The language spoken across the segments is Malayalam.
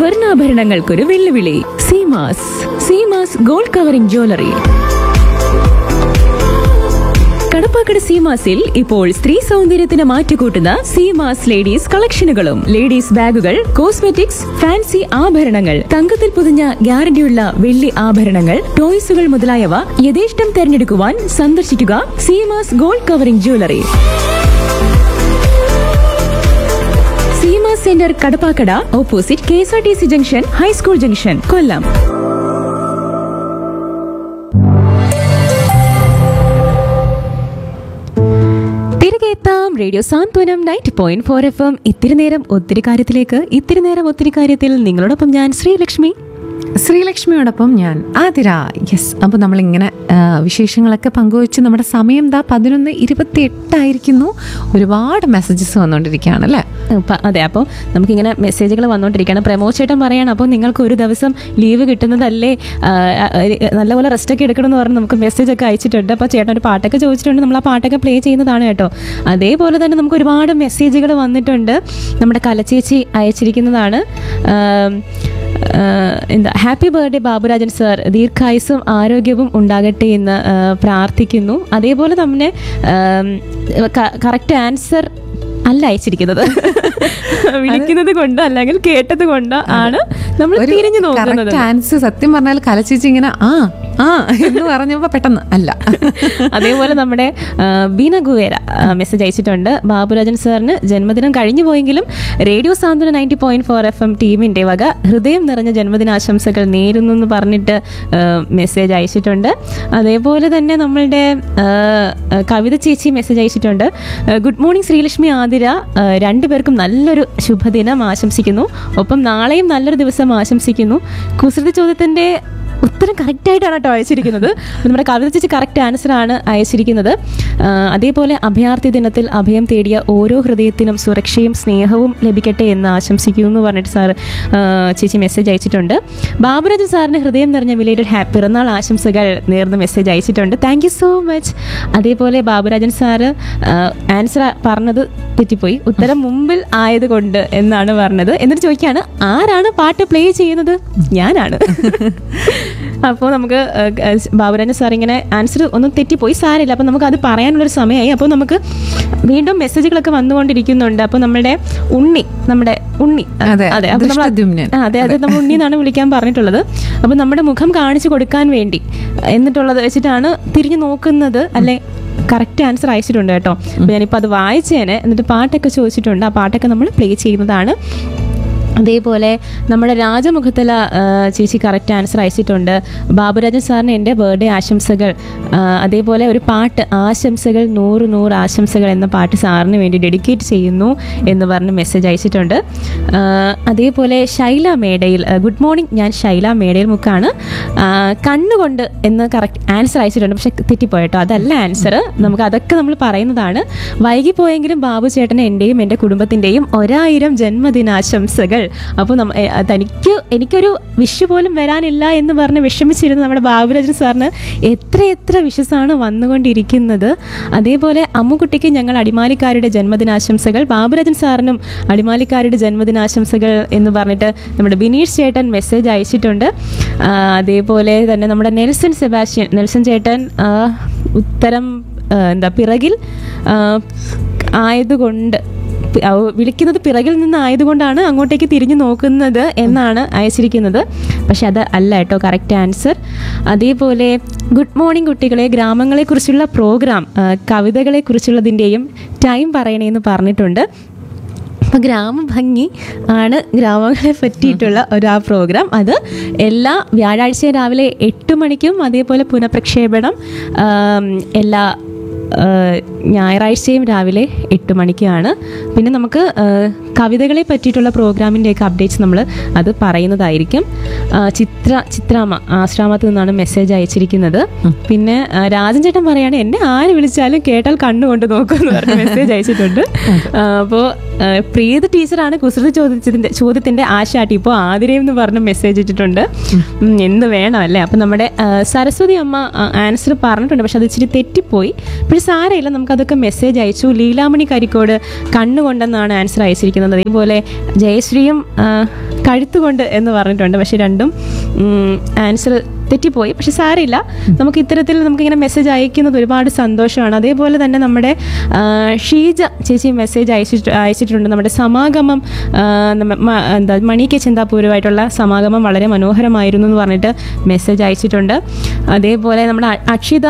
സ്വർണ്ണാഭരണങ്ങൾക്കൊരു വെല്ലുവിളി Seemas Seemas gold covering jewellery Kadappakada സീമാസിൽ ഇപ്പോൾ സ്ത്രീ സൗന്ദര്യത്തിന് മാറ്റുകൂട്ടുന്ന സീമാസ് ലേഡീസ് കളക്ഷനുകളും ലേഡീസ് ബാഗുകൾ കോസ്മെറ്റിക്സ് ഫാൻസി ആഭരണങ്ങൾ തങ്കത്തിൽ പൊതിഞ്ഞ ഗ്യാരണ്ടിയുള്ള വെള്ളി ആഭരണങ്ങൾ ടോയ്സുകൾ മുതലായവ യഥേഷ്ടം തെരഞ്ഞെടുക്കുവാൻ സന്ദർശിക്കുക Seemas gold covering jewellery Seema centre Kadappakada opposite K S R T C junction high school junction Kollam തിരികെ എത്താം radio Santhwanam ninety point four F M ഇത്തിരി നേരം ഒത്തിരി കാര്യത്തിലേക്ക് ഇത്തിരി നേരം ഒത്തിരി കാര്യത്തിൽ നിങ്ങളോടൊപ്പം ഞാൻ ശ്രീലക്ഷ്മി ശ്രീലക്ഷ്മിയോടൊപ്പം ഞാൻ ആതിര യെസ് അപ്പോൾ നമ്മളിങ്ങനെ ആ, വിശേഷങ്ങളൊക്കെ പങ്കുവച്ച് നമ്മുടെ സമയം ദാ പതിനൊന്ന് ഇരുപത്തി എട്ടായിരിക്കുന്നു ഒരുപാട് മെസ്സേജസ് വന്നുകൊണ്ടിരിക്കുകയാണ് അല്ലേ പ- അതെ അപ്പോൾ നമുക്കിങ്ങനെ മെസ്സേജുകൾ വന്നുകൊണ്ടിരിക്കുകയാണ് പ്രമോദ് ചേട്ടൻ പറയാണ് അപ്പോൾ നിങ്ങൾക്ക് ഒരു ദിവസം ലീവ് കിട്ടുന്നതല്ലേ ആ, ആ, നല്ലപോലെ റെസ്റ്റ് ഒക്കെ എടുക്കണം എന്ന് പറഞ്ഞ് നമുക്ക് മെസ്സേജ് ഒക്കെ അയച്ചിട്ടുണ്ട് അപ്പോൾ ചേട്ടൻ ഒരു പാട്ടൊക്കെ ചോദിച്ചിട്ടുണ്ട് നമ്മൾ ആ പാട്ടൊക്കെ പ്ലേ ചെയ്യുന്നതാണ് കേട്ടോ അതേപോലെ തന്നെ നമുക്ക് ഒരുപാട് മെസ്സേജുകൾ വന്നിട്ടുണ്ട് നമ്മുടെ കലച്ചേച്ചി അയച്ചിരിക്കുന്നതാണ് ആം, ആ, എന്താ ഹാപ്പി ബർത്ത്ഡേ ബാബുരാജൻ സാർ ദീർഘായുസും ആരോഗ്യവും ഉണ്ടാകട്ടെ എന്ന് ആ, പ്രാർത്ഥിക്കുന്നു അതേപോലെ തന്നെ കറക്റ്റ് ആൻസർ അല്ല അയച്ചിരിക്കുന്നത് വിളിക്കുന്നത് കൊണ്ട് അല്ലെങ്കിൽ കേട്ടത് കൊണ്ട് ആണ് നമ്മൾ തിരിഞ്ഞു നോക്കുന്നത് ആൻസർ സത്യം പറഞ്ഞാൽ കലച്ചേച്ചി ഇങ്ങനെ ആ ആ എന്ന് പറഞ്ഞപ്പോൾ പെട്ടെന്ന് അല്ല അതേപോലെ നമ്മുടെ ആ, ബീന ഗുവേര മെസ്സേജ് അയച്ചിട്ടുണ്ട് ബാബുരാജൻ സാറിന് ജന്മദിനം കഴിഞ്ഞു പോയെങ്കിലും radio Santhwana ninety point four F M ടീമിന്റെ വക ഹൃദയം നിറഞ്ഞ ജന്മദിനാശംസകൾ നേരുന്നു എന്ന് പറഞ്ഞിട്ട് മെസ്സേജ് അയച്ചിട്ടുണ്ട് അതേപോലെ തന്നെ നമ്മളുടെ ആ, ആ, കവിത ചേച്ചി മെസ്സേജ് അയച്ചിട്ടുണ്ട് ഗുഡ് മോർണിംഗ് ശ്രീലക്ഷ്മി ആതിര ആ, രണ്ടുപേർക്കും നല്ലൊരു ശുഭദിനം ആശംസിക്കുന്നു ഒപ്പം നാളെയും നല്ലൊരു ദിവസം ആശംസിക്കുന്നു കുസൃതി ചോദ്യത്തിന്റെ ഉത്തരം കറക്റ്റ് ആയിട്ടാണ് കേട്ടോ അയച്ചിരിക്കുന്നത് അപ്പോൾ നമ്മുടെ കവിത ചേച്ചി കറക്റ്റ് ആൻസർ ആണ് അയച്ചിരിക്കുന്നത് ആ, അതേപോലെ അഭയാർത്ഥി ദിനത്തിൽ അഭയം തേടിയ ഓരോ ഹൃദയത്തിനും സുരക്ഷയും സ്നേഹവും ലഭിക്കട്ടെ എന്ന് ആശംസിക്കുന്നു എന്ന് പറഞ്ഞിട്ട് സാർ ചേച്ചി മെസ്സേജ് അയച്ചിട്ടുണ്ട് ബാബുരാജൻ സാറിന് ഹൃദയം നിറഞ്ഞ വിലയുടെ ഹാപ്പി പിറന്നാൾ ആശംസകൾ നേർന്ന് മെസ്സേജ് അയച്ചിട്ടുണ്ട് താങ്ക് യു സോ മച്ച് അതേപോലെ ബാബുരാജൻ സാറ് ആൻസർ പറഞ്ഞത് തെറ്റിപ്പോയി ഉത്തരം മുമ്പിൽ ആയതുകൊണ്ട് എന്നാണ് പറഞ്ഞത് എന്നിട്ട് ചോദിക്കുകയാണ് ആരാണ് പാട്ട് പ്ലേ ചെയ്യുന്നത് ഞാനാണ് അപ്പോൾ നമുക്ക് ഏഹ്, ഏഹ്, ബാബുരാജൻ സാർ ഇങ്ങനെ ആൻസർ ഒന്നും തെറ്റിപ്പോയി സാരില്ല അപ്പോൾ നമുക്ക് അത് പറയാനുള്ളൊരു സമയമായി അപ്പോൾ നമുക്ക് വീണ്ടും മെസ്സേജുകളൊക്കെ വന്നുകൊണ്ടിരിക്കുന്നുണ്ട് അപ്പോൾ നമ്മുടെ ഉണ്ണി നമ്മുടെ ഉണ്ണി അതെ, അതെ അപ്പോൾ നമ്മൾ ദൃഷ്ടദ്യുമ്നൻ. ആ, അതെ അതെ നമ്മൾ ഉണ്ണി എന്നാണ് വിളിക്കാൻ പറഞ്ഞിട്ടുള്ളത് അപ്പോൾ നമ്മുടെ മുഖം കാണിച്ചു കൊടുക്കാൻ വേണ്ടി എന്നിട്ടുള്ളത് വെച്ചിട്ടാണ് തിരിഞ്ഞു നോക്കുന്നത് അല്ലെ കറക്റ്റ് ആൻസർ അയച്ചിട്ടുണ്ട് കേട്ടോ അപ്പോൾ ഞാനിപ്പോൾ അത് വായിച്ചേനെ എന്നിട്ട് പാട്ടൊക്കെ ചോദിച്ചിട്ടുണ്ട് ആ പാട്ടൊക്കെ നമ്മൾ പ്ലേ ചെയ്യുന്നതാണ് അതേപോലെ നമ്മുടെ രാജമുഖത്തല ആ, ചേച്ചി കറക്റ്റ് ആൻസർ അയച്ചിട്ടുണ്ട് ബാബുരാജൻ സാറിന് എൻ്റെ ബർത്ത്ഡേ ആശംസകൾ ആ, അതേപോലെ ഒരു പാട്ട് ആശംസകൾ നൂറ് നൂറ് ആശംസകൾ എന്ന പാട്ട് സാറിന് വേണ്ടി ഡെഡിക്കേറ്റ് ചെയ്യുന്നു എന്ന് പറഞ്ഞ് മെസ്സേജ് അയച്ചിട്ടുണ്ട് ആ, അതേപോലെ ശൈല മേടയിൽ ആ, ഗുഡ് മോർണിംഗ് ഞാൻ ശൈല മേടയിൽ മുക്കാണ് ആ, കണ്ണുകൊണ്ട് എന്ന് കറക്റ്റ് ആൻസർ അയച്ചിട്ടുണ്ട് പക്ഷെ തെറ്റിപ്പോയിട്ടോ അതല്ല ആൻസർ നമുക്ക് അതൊക്കെ നമ്മൾ പറയുന്നതാണ് വൈകിപ്പോയെങ്കിലും ബാബു ചേട്ടന് എൻ്റെയും എൻ്റെ കുടുംബത്തിൻ്റെയും ഒരായിരം ജന്മദിനാശംസകൾ അപ്പോൾ നമ്മ എ, തനിക്ക് എനിക്കൊരു വിഷു പോലും വരാനില്ല എന്ന് പറഞ്ഞ് വിഷമിച്ചിരുന്ന നമ്മുടെ ബാബുരാജൻ സാറിന് എത്ര എത്ര വിഷസാണ് വന്നുകൊണ്ടിരിക്കുന്നത് അതേപോലെ അമ്മുക്കുട്ടിക്ക് ഞങ്ങൾ അടിമാലിക്കാരുടെ ജന്മദിനാശംസകൾ ബാബുരാജൻ സാറിനും അടിമാലിക്കാരുടെ ജന്മദിനാശംസകൾ എന്ന് പറഞ്ഞിട്ട് നമ്മുടെ ബിനീഷ് ചേട്ടൻ മെസ്സേജ് അയച്ചിട്ടുണ്ട് ആ, അതേപോലെ തന്നെ നമ്മുടെ നെൽസൺ സെബാസ്റ്റ്യൻ നെൽസൺ ചേട്ടൻ ആ, ഉത്തരം ആ, എന്താ പിറകിൽ ആ, ആയതുകൊണ്ട് പി- ആ, വിളിക്കുന്നത് പിറകിൽ നിന്നായതുകൊണ്ടാണ് അങ്ങോട്ടേക്ക് തിരിഞ്ഞു നോക്കുന്നത് എന്നാണ് അയച്ചിരിക്കുന്നത് പക്ഷെ അത് അല്ല കേട്ടോ കറക്റ്റ് ആൻസർ അതേപോലെ ഗുഡ് മോർണിംഗ് കുട്ടികളെ ഗ്രാമങ്ങളെക്കുറിച്ചുള്ള പ്രോഗ്രാം ആ, കവിതകളെക്കുറിച്ചുള്ളതിൻ്റെയും ടൈം പറയണേന്ന് പറഞ്ഞിട്ടുണ്ട് അപ്പോൾ ഗ്രാമഭംഗി ആണ് ഗ്രാമങ്ങളെ പറ്റിയിട്ടുള്ള ഒരു ആ പ്രോഗ്രാം അത് എല്ലാ വ്യാഴാഴ്ച രാവിലെ എട്ട് മണിക്കും അതേപോലെ പുനഃപ്രക്ഷേപണം ആം, എല്ലാ ആ, ഞായറാഴ്ചയും രാവിലെ എട്ട് മണിക്കാണ് പിന്നെ നമുക്ക് ആ, കവിതകളെ പറ്റിയിട്ടുള്ള പ്രോഗ്രാമിൻ്റെയൊക്കെ അപ്ഡേറ്റ്സ് നമ്മൾ അത് പറയുന്നതായിരിക്കും ആ, ചിത്ര ചിത്രാമ ആശ്രാമത്ത് നിന്നാണ് മെസ്സേജ് അയച്ചിരിക്കുന്നത് പിന്നെ ആ, രാജൻ ചേട്ടൻ പറയാണ് എന്നെ ആര് വിളിച്ചാലും കേട്ടാൽ കണ്ണുകൊണ്ട് നോക്കും എന്ന് പറഞ്ഞ് മെസ്സേജ് അയച്ചിട്ടുണ്ട് അപ്പോൾ പ്രീത ടീച്ചറാണ് കുസൃതി ചോദിച്ചതിൻ്റെ ചോദ്യത്തിൻ്റെ ആശാട്ടി ഇപ്പോൾ ആതിരയും എന്ന് പറഞ്ഞ് മെസ്സേജ് ഇട്ടിട്ടുണ്ട് ഉം, എന്ത് വേണം അല്ലേ അപ്പം നമ്മുടെ ആ, സരസ്വതി അമ്മ ആൻസർ പറഞ്ഞിട്ടുണ്ട് പക്ഷെ അത് ഇച്ചിരി തെറ്റിപ്പോയി പക്ഷെ സാരമില്ല നമുക്കതൊക്കെ മെസ്സേജ് അയച്ചു ലീലാമണി കരിക്കോട് കണ്ണുകൊണ്ടെന്നാണ് ആൻസർ അയച്ചിരിക്കുന്നത് അതേപോലെ ജയശ്രീയും ആ, കഴുത്തുകൊണ്ട് എന്ന് പറഞ്ഞിട്ടുണ്ട് പക്ഷെ രണ്ടും ആൻസർ തെറ്റിപ്പോയി പക്ഷെ സാരമില്ല നമുക്ക് ഇത്തരത്തിൽ നമുക്കിങ്ങനെ മെസ്സേജ് അയക്കുന്നത് ഒരുപാട് സന്തോഷമാണ് അതേപോലെ തന്നെ നമ്മുടെ ആ, ഷീജ ചേച്ചി മെസ്സേജ് അയച്ചിട്ട് അയച്ചിട്ടുണ്ട് നമ്മുടെ സമാഗമം ആ, നമ്മ- മ- എന്താ മണി കെ ചിന്താപൂരമായിട്ടുള്ള സമാഗമം വളരെ മനോഹരമായിരുന്നു എന്ന് പറഞ്ഞിട്ട് മെസ്സേജ് അയച്ചിട്ടുണ്ട് അതേപോലെ നമ്മുടെ അ- അക്ഷിത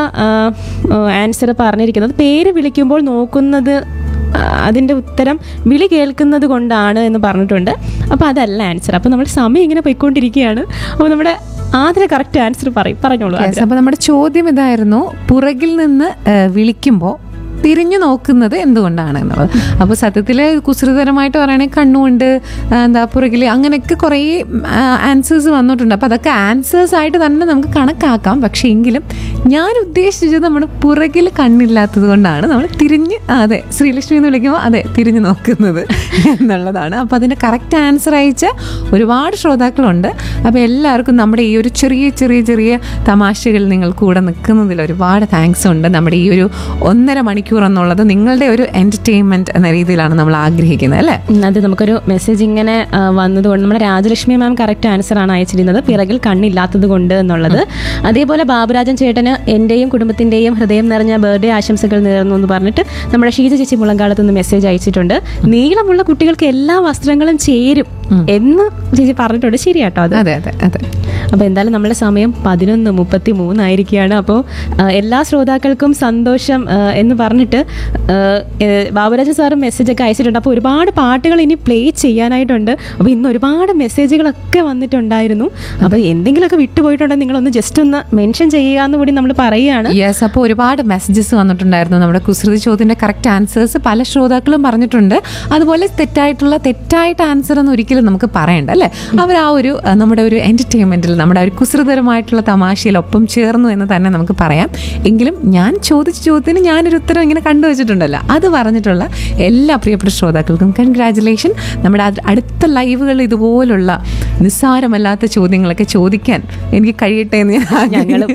ആൻസർ പറഞ്ഞിരിക്കുന്നത് പേര് വിളിക്കുമ്പോൾ നോക്കുന്നത് ആ, അതിൻ്റെ ഉത്തരം വിളി കേൾക്കുന്നത് കൊണ്ടാണ് എന്ന് പറഞ്ഞിട്ടുണ്ട് അപ്പോൾ അതല്ല ആൻസർ അപ്പോൾ നമ്മൾ സമയം ഇങ്ങനെ പോയിക്കൊണ്ടിരിക്കുകയാണ് അപ്പോൾ നമ്മുടെ ആദ്ര കറക്റ്റ് ആൻസർ പറയും പറഞ്ഞോളൂ ആതിര. അപ്പൊ നമ്മുടെ ചോദ്യം ഇതായിരുന്നു പുറകിൽ നിന്ന് വിളിക്കുമ്പോൾ തിരിഞ്ഞു നോക്കുന്നത് എന്തുകൊണ്ടാണ് എന്നുള്ളത് അപ്പോൾ സത്യത്തിൽ കുസൃതരമായിട്ട് പറയുകയാണെങ്കിൽ കണ്ണുകൊണ്ട് ആ, എന്താ പുറകിൽ അങ്ങനെയൊക്കെ കുറേ ആൻസേഴ്സ് വന്നിട്ടുണ്ട് അപ്പോൾ അതൊക്കെ ആൻസേഴ്സ് ആയിട്ട് തന്നെ നമുക്ക് കണക്കാക്കാം പക്ഷേ എങ്കിലും ഞാൻ ഉദ്ദേശിച്ചത് നമ്മുടെ പുറകിൽ കണ്ണില്ലാത്തത് കൊണ്ടാണ് നമ്മൾ തിരിഞ്ഞ് ആ, അതെ ശ്രീലക്ഷ്മി എന്ന് വിളിക്കുമ്പോൾ അതെ തിരിഞ്ഞു നോക്കുന്നത് എന്നുള്ളതാണ് അപ്പോൾ അതിൻ്റെ കറക്റ്റ് ആൻസർ അയച്ച ഒരുപാട് ശ്രോതാക്കളുണ്ട് അപ്പോൾ എല്ലാവർക്കും നമ്മുടെ ഈ ഒരു ചെറിയ ചെറിയ ചെറിയ തമാശകൾ നിങ്ങൾ കൂടെ നിൽക്കുന്നതിൽ ഒരുപാട് താങ്ക്സ് ഉണ്ട് നമ്മുടെ ഈ ഒരു ഒന്നര മണിക്കൂർ എന്നുള്ളത് നിങ്ങളുടെ ഒരു എൻ്റർടൈൻമെൻറ്റ് എന്ന രീതിയിലാണ് നമ്മൾ ആഗ്രഹിക്കുന്നത് അല്ലേ ഉം, അത് നമുക്കൊരു മെസ്സേജ് ഇങ്ങനെ ആ, വന്നതുകൊണ്ട് നമ്മുടെ രാജലക്ഷ്മി മാം കറക്റ്റ് ആൻസർ ആണ് അയച്ചിരുന്നത് പിറകിൽ കണ്ണില്ലാത്തത് കൊണ്ട് എന്നുള്ളത് അതേപോലെ ബാബുരാജൻ ചേട്ടന് എന്റെയും കുടുംബത്തിന്റെയും ഹൃദയം നിറഞ്ഞ ബർത്ത്ഡേ ആശംസകൾ നേർന്നു എന്ന് പറഞ്ഞിട്ട് നമ്മുടെ ഷീജ ചേച്ചി മുളങ്കാലത്ത് നിന്ന് മെസ്സേജ് അയച്ചിട്ടുണ്ട് നീളമുള്ള കുട്ടികൾക്ക് എല്ലാ വസ്ത്രങ്ങളും ചേരും എന്ന് ചേച്ചി പറഞ്ഞിട്ടുണ്ട് ശരിയാട്ടോ അത് അതെ അതെ അതെ അപ്പോൾ എന്തായാലും നമ്മുടെ സമയം പതിനൊന്ന് മുപ്പത്തി മൂന്നായിരിക്കുകയാണ് അപ്പോൾ എല്ലാ ശ്രോതാക്കൾക്കും സന്തോഷം ആ, എന്ന് പറഞ്ഞിട്ട് ആ, ഏ, ബാബുരാജ സാറ് മെസ്സേജ് ഒക്കെ അയച്ചിട്ടുണ്ട് അപ്പോൾ ഒരുപാട് പാട്ടുകൾ ഇനി പ്ലേ ചെയ്യാനായിട്ടുണ്ട് അപ്പോൾ ഇന്ന് ഒരുപാട് മെസ്സേജുകളൊക്കെ വന്നിട്ടുണ്ടായിരുന്നു അപ്പോൾ എന്തെങ്കിലുമൊക്കെ വിട്ടുപോയിട്ടുണ്ടെങ്കിൽ നിങ്ങളൊന്ന് ജസ്റ്റ് ഒന്ന് മെൻഷൻ ചെയ്യുക എന്ന് കൂടി നമ്മൾ പറയുകയാണ് യെസ് അപ്പോൾ ഒരുപാട് മെസ്സേജസ് വന്നിട്ടുണ്ടായിരുന്നു നമ്മുടെ കുസൃതി ചോദ്യത്തിന്റെ കറക്റ്റ് ആൻസേഴ്സ് പല ശ്രോതാക്കളും പറഞ്ഞിട്ടുണ്ട് അതുപോലെ തെറ്റായിട്ടുള്ള തെറ്റായിട്ട് ആൻസർ എന്ന് ഒരിക്കലും നമുക്ക് പറയണ്ട അല്ലേ അവർ ആ ഒരു ആ, നമ്മുടെ ഒരു എന്റർടൈൻമെന്റിൽ നമ്മുടെ ആ ഒരു കുസൃതരമായിട്ടുള്ള തമാശയിൽ ഒപ്പം ചേർന്നു എന്ന് തന്നെ നമുക്ക് പറയാം എങ്കിലും ഞാൻ ചോദിച്ച ചോദ്യത്തിന് ഞാനൊരു ഉത്തരം ഇങ്ങനെ കണ്ടുവച്ചിട്ടുണ്ടല്ലോ അത് പറഞ്ഞിട്ടുള്ള എല്ലാ പ്രിയപ്പെട്ട ശ്രോതാക്കൾക്കും കൺഗ്രാറ്റുലേഷൻ നമ്മുടെ അത് അടുത്ത ലൈവുകൾ ഇതുപോലുള്ള നിസ്സാരമല്ലാത്ത ചോദ്യങ്ങളൊക്കെ ചോദിക്കാൻ എനിക്ക് കഴിയട്ടെ എന്ന് ഞാൻ ഞങ്ങളും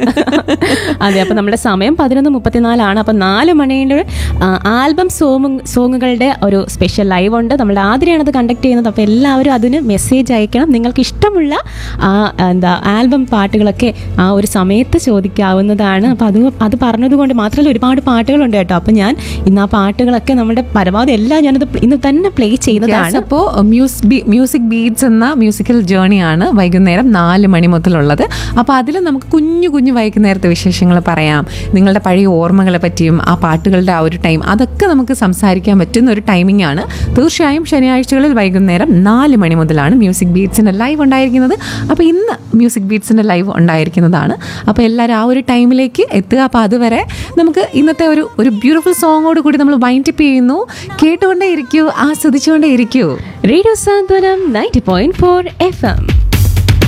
അതെ അപ്പൊ നമ്മുടെ സമയം പതിനൊന്ന് മുപ്പത്തിനാലാണ് അപ്പൊ നാല് മണിയുടെ ആൽബം സോങ് സോങ്ങുകളുടെ ഒരു സ്പെഷ്യൽ ലൈവ് ഉണ്ട് നമ്മുടെ ആതിരയാണ് അത് കണ്ടക്ട് ചെയ്യുന്നത് അപ്പൊ എല്ലാവരും അതിന് മെസ്സേജ് അയക്കണം നിങ്ങൾക്ക് ഇഷ്ടമുള്ള ആ എന്താ ആൽബം പാട്ടുകളൊക്കെ ആ ഒരു സമയത്ത് ചോദിക്കാവുന്നതാണ് അപ്പൊ അത് അത് പറഞ്ഞതുകൊണ്ട് മാത്രമല്ല ഒരുപാട് പാട്ടുകളുണ്ട് കേട്ടോ അപ്പൊ ഞാൻ ഇന്ന് ആ പാട്ടുകളൊക്കെ നമ്മുടെ പരമാവധി എല്ലാം ഞാനത് ഇന്ന് തന്നെ പ്ലേ ചെയ്യുന്നതാണ് അപ്പോൾ മ്യൂസിക് ബീറ്റ്സ് എന്ന മ്യൂസിക്കൽ ജേണിയാണ് വൈകുന്നേരം നാല് മണി മുതലുള്ളത് അപ്പോൾ അതിൽ നമുക്ക് കുഞ്ഞു കുഞ്ഞു വൈകുന്നേരത്തെ വിശേഷങ്ങൾ പറയാം നിങ്ങളുടെ പഴയ ഓർമ്മകളെ പറ്റിയും ആ പാട്ടുകളുടെ ആ ഒരു ടൈം അതൊക്കെ നമുക്ക് സംസാരിക്കാൻ പറ്റുന്ന ഒരു ടൈമിംഗ് ആണ് തീർച്ചയായും ശനിയാഴ്ചകളിൽ വൈകുന്നേരം നാല് മണി മുതലാണ് മ്യൂസിക് ബീറ്റ്സിൻ്റെ ലൈവ് ഉണ്ടായിരിക്കുന്നത് അപ്പോൾ ഇന്ന് മ്യൂസിക് ബീറ്റ്സിൻ്റെ ലൈവ് ഉണ്ടായിരിക്കുന്നതാണ് അപ്പോൾ എല്ലാവരും ആ ഒരു ടൈമിലേക്ക് എത്തുക അപ്പോൾ അതുവരെ നമുക്ക് ഇന്നത്തെ ഒരു ഒരു ബ്യൂട്ടിഫുൾ സോങ്ങോട് കൂടി നമ്മൾ വൈൻഡപ്പ് ചെയ്യുന്നു കേട്ടുകൊണ്ടേ ഇരിക്കൂ ആസ്വദിച്ചുകൊണ്ടേ ഇരിക്കൂ radio Santhwanam ninety point four F M